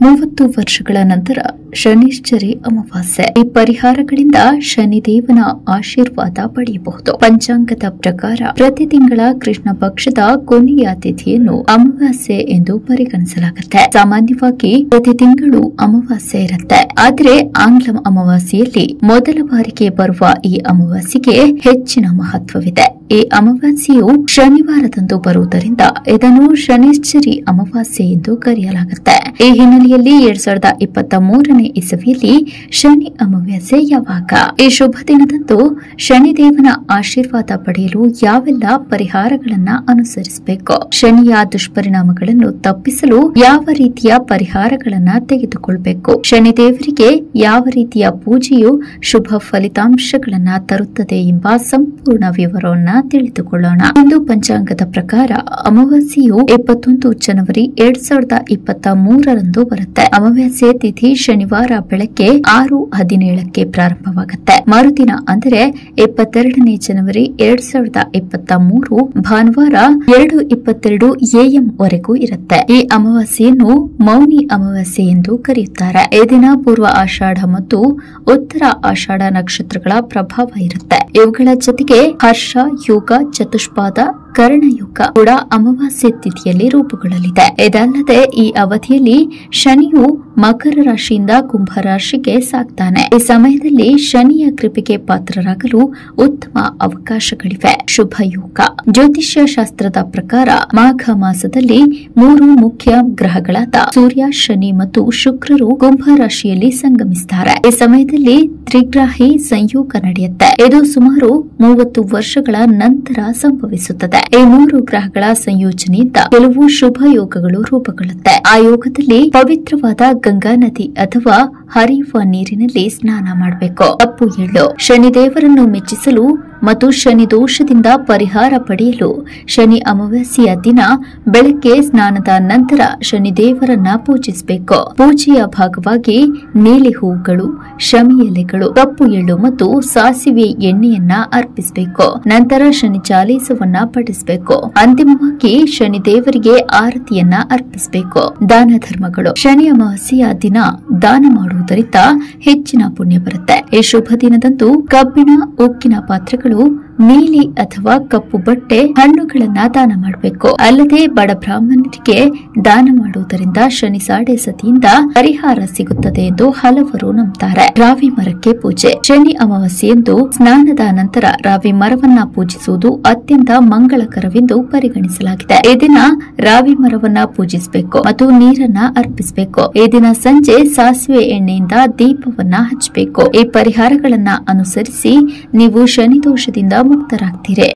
ಮೂವತ್ತು ವರ್ಷಗಳ ನಂತರ ಶನಿಶ್ಚರಿ ಅಮಾವಾಸ್ಯೆ ಈ ಪರಿಹಾರಗಳಿಂದ ಶನಿದೇವನ ಆಶೀರ್ವಾದ ಪಡೆಯಬಹುದು ಪಂಚಾಂಗದ ಪ್ರಕಾರ ಪ್ರತಿ ತಿಂಗಳ ಕೃಷ್ಣ ಪಕ್ಷದ ಕೊನೆಯ ತಿಥಿಯನ್ನು ಅಮಾವಾಸ್ಯೆ ಎಂದು ಪರಿಗಣಿಸಲಾಗುತ್ತೆ ಸಾಮಾನ್ಯವಾಗಿ ಪ್ರತಿ ತಿಂಗಳು ಅಮಾವಾಸ್ಯೆ ಇರುತ್ತೆ ಆದರೆ ಆಂಗ್ಲ ಅಮಾವಾಸ್ಯೆಯಲ್ಲಿ ಮೊದಲ ಬಾರಿಗೆ ಬರುವ ಈ ಅಮಾವಾಸ್ಯೆಗೆ ಹೆಚ್ಚಿನ ಮಹತ್ವವಿದೆ ಈ ಅಮಾವಾಸ್ಯೆಯು ಶನಿವಾರದಂದು ಬರುವುದರಿಂದ ಇದನ್ನು ಶನಿಶ್ಚರಿ ಅಮಾವಾಸ್ಯೆ ಎಂದು ಕರೆಯಲಾಗುತ್ತೆ ಈ ಹಿನ್ನೆಲೆಯಲ್ಲಿ ಎರಡ್ ಸಾವಿರದ ಇಪ್ಪತ್ತ ಮೂರನೇ ಇಸವಿಯಲ್ಲಿ ಶನಿ ಅಮಾವಾಸ್ಯೆ ಯಾವಾಗ ಈ ಶುಭ ದಿನದಂದು ಶನಿದೇವನ ಆಶೀರ್ವಾದ ಪಡೆಯಲು ಯಾವೆಲ್ಲ ಪರಿಹಾರಗಳನ್ನ ಅನುಸರಿಸಬೇಕು ಶನಿಯ ದುಷ್ಪರಿಣಾಮಗಳನ್ನು ತಪ್ಪಿಸಲು ಯಾವ ರೀತಿಯ ಪರಿಹಾರಗಳನ್ನ ತೆಗೆದುಕೊಳ್ಬೇಕು ಶನಿದೇವರಿಗೆ ಯಾವ ರೀತಿಯ ಪೂಜೆಯು ಶುಭ ಫಲಿತಾಂಶಗಳನ್ನ ತರುತ್ತದೆ ಎಂಬ ಸಂಪೂರ್ಣ ವಿವರವನ್ನ ತಿಳಿದುಕೊಳ್ಳೋಣ ಇಂದು ಪಂಚಾಂಗದ ಪ್ರಕಾರ ಅಮಾವಾಸ್ಯೆಯು ಇಪ್ಪತ್ತೊಂದು ಜನವರಿ ಎರಡ್ ಸಾವಿರದ ಇಪ್ಪತ್ತ ಮೂರರಂದು ಬರುತ್ತೆ ಅಮಾವಾಸ್ಯೆ ತಿಥಿ ಶನಿವಾರ ಬೆಳಗ್ಗೆ ಆರು ಹದಿನೇಳಕ್ಕೆ ಪ್ರಾರಂಭವಾಗುತ್ತೆ ಮರುದಿನ ಅಂದರೆ ಇಪ್ಪತ್ತೆರಡನೇ ಜನವರಿ ಎರಡ್ ಸಾವಿರದ ಇಪ್ಪತ್ತ ಮೂರು ಭಾನುವಾರ ಎರಡು ಇಪ್ಪತ್ತೆರಡು ಎಎಂ ವರೆಗೂ ಇರುತ್ತೆ ಈ ಅಮಾವಾಸ್ಯೆಯನ್ನು ಮೌನಿ ಅಮಾವಾಸ್ಯೆ ಎಂದು ಕರೆಯುತ್ತಾರೆ ಈ ದಿನ ಪೂರ್ವ ಆಷಾಢ ಮತ್ತು ಉತ್ತರ ಆಷಾಢ ನಕ್ಷತ್ರಗಳ ಪ್ರಭಾವ ಇರುತ್ತೆ ಇವುಗಳ ಜೊತೆಗೆ ಹರ್ಷ ಯೋಗ ಚತುಷ್ಪಾದ ಕರ್ಣಯುಗ ಕೂಡ ಅಮಾವಾಸ್ಯೆ ತಿಥಿಯಲ್ಲಿ ರೂಪುಗೊಳ್ಳಲಿದೆ ಇದಲ್ಲದೆ ಈ ಅವಧಿಯಲ್ಲಿ ಶನಿಯು ಮಕರ ರಾಶಿಯಿಂದ ಕುಂಭ ರಾಶಿಗೆ ಸಾಗ್ತಾನೆ ಈ ಸಮಯದಲ್ಲಿ ಶನಿಯ ಕೃಪೆಗೆ ಪಾತ್ರರಾಗಲು ಉತ್ತಮ ಅವಕಾಶಗಳಿವೆ ಶುಭ ಯೋಗ ಜ್ಯೋತಿಷ್ಯ ಶಾಸ್ತ್ರದ ಪ್ರಕಾರ ಮಾಘ ಮಾಸದಲ್ಲಿ ಮೂರು ಮುಖ್ಯ ಗ್ರಹಗಳಾದ ಸೂರ್ಯ ಶನಿ ಮತ್ತು ಶುಕ್ರರು ಕುಂಭ ರಾಶಿಯಲ್ಲಿ ಸಂಗಮಿಸುತ್ತಾರೆ ಈ ಸಮಯದಲ್ಲಿ ತ್ರಿಗ್ರಾಹಿ ಸಂಯೋಗ ನಡೆಯುತ್ತೆ ಇದು ಸುಮಾರು ಮೂವತ್ತು ವರ್ಷಗಳ ನಂತರ ಸಂಭವಿಸುತ್ತದೆ ಈ ಮೂರು ಗ್ರಹಗಳ ಸಂಯೋಜನೆಯಿಂದ ಕೆಲವು ಶುಭ ಯೋಗಗಳು ರೂಪುಗೊಳ್ಳುತ್ತೆ ಆ ಯೋಗದಲ್ಲಿ ಪವಿತ್ರವಾದ ಗಂಗಾ ನದಿ ಅಥವಾ ಹರಿಯುವ ನೀರಿನಲ್ಲಿ ಸ್ನಾನ ಮಾಡಬೇಕು ಕಪ್ಪು ಎಳ್ಳು ಶನಿದೇವರನ್ನು ಮೆಚ್ಚಿಸಲು ಮತ್ತು ಶನಿ ದೋಷದಿಂದ ಪರಿಹಾರ ಪಡೆಯಲು ಶನಿ ಅಮಾವಾಸ್ಯೆಯ ದಿನ ಬೆಳಗ್ಗೆ ಸ್ನಾನದ ನಂತರ ಶನಿದೇವರನ್ನ ಪೂಜಿಸಬೇಕು ಪೂಜೆಯ ಭಾಗವಾಗಿ ನೀಲಿ ಹೂಗಳು ಶಮಿ ಎಲೆಗಳು ಕಪ್ಪು ಎಳ್ಳು ಮತ್ತು ಸಾಸಿವೆ ಎಣ್ಣೆಯನ್ನ ಅರ್ಪಿಸಬೇಕು ನಂತರ ಶನಿ ಚಾಲೀಸವನ್ನ ಪಠಿಸಬೇಕು ಅಂತಿಮವಾಗಿ ಶನಿ ದೇವರಿಗೆ ಆರತಿಯನ್ನ ಅರ್ಪಿಸಬೇಕು ದಾನ ಧರ್ಮಗಳು ಶನಿ ಅಮಾವಾಸ್ಯೆಯ ದಿನ ದಾನ ಮಾಡುವುದರಿಂದ ಹೆಚ್ಚಿನ ಪುಣ್ಯ ಬರುತ್ತೆ ಈ ಶುಭ ದಿನದಂದು ಕಬ್ಬಿಣ ಉಕ್ಕಿನ ಪಾತ್ರೆಗಳು ನೀಲಿ ಅಥವಾ ಕಪ್ಪು ಬಟ್ಟೆ ಹಣ್ಣುಗಳನ್ನ ದಾನ ಮಾಡಬೇಕು ಅಲ್ಲದೆ ಬಡ ಬ್ರಾಹ್ಮಣರಿಗೆ ದಾನ ಮಾಡುವುದರಿಂದ ಶನಿ ಸಾಡೆ ಸತಿಯಿಂದ ಪರಿಹಾರ ಸಿಗುತ್ತದೆ ಎಂದು ಹಲವರು ನಂಬುತ್ತಾರೆ ರಾವಿ ಮರಕ್ಕೆ ಪೂಜೆ ಶನಿ ಅಮಾವಾಸ್ಯೆಯಂದು ಸ್ನಾನದ ನಂತರ ರಾವಿ ಮರವನ್ನ ಪೂಜಿಸುವುದು ಅತ್ಯಂತ ಮಂಗಳಕರವೆಂದು ಪರಿಗಣಿಸಲಾಗಿದೆ ಈ ದಿನ ರಾವಿ ಮರವನ್ನ ಪೂಜಿಸಬೇಕು ಮತ್ತು ನೀರನ್ನ ಅರ್ಪಿಸಬೇಕು ಈ ದಿನ ಸಂಜೆ ಸಾಸಿವೆ ಎಣ್ಣೆಯಿಂದ ದೀಪವನ್ನ ಹಚ್ಚಬೇಕು ಈ ಪರಿಹಾರಗಳನ್ನ ಅನುಸರಿಸಿ ನೀವು ಶನಿ ದೋಷದಿಂದ ಮುಕ್ತರಾಗ್ತೀರಿ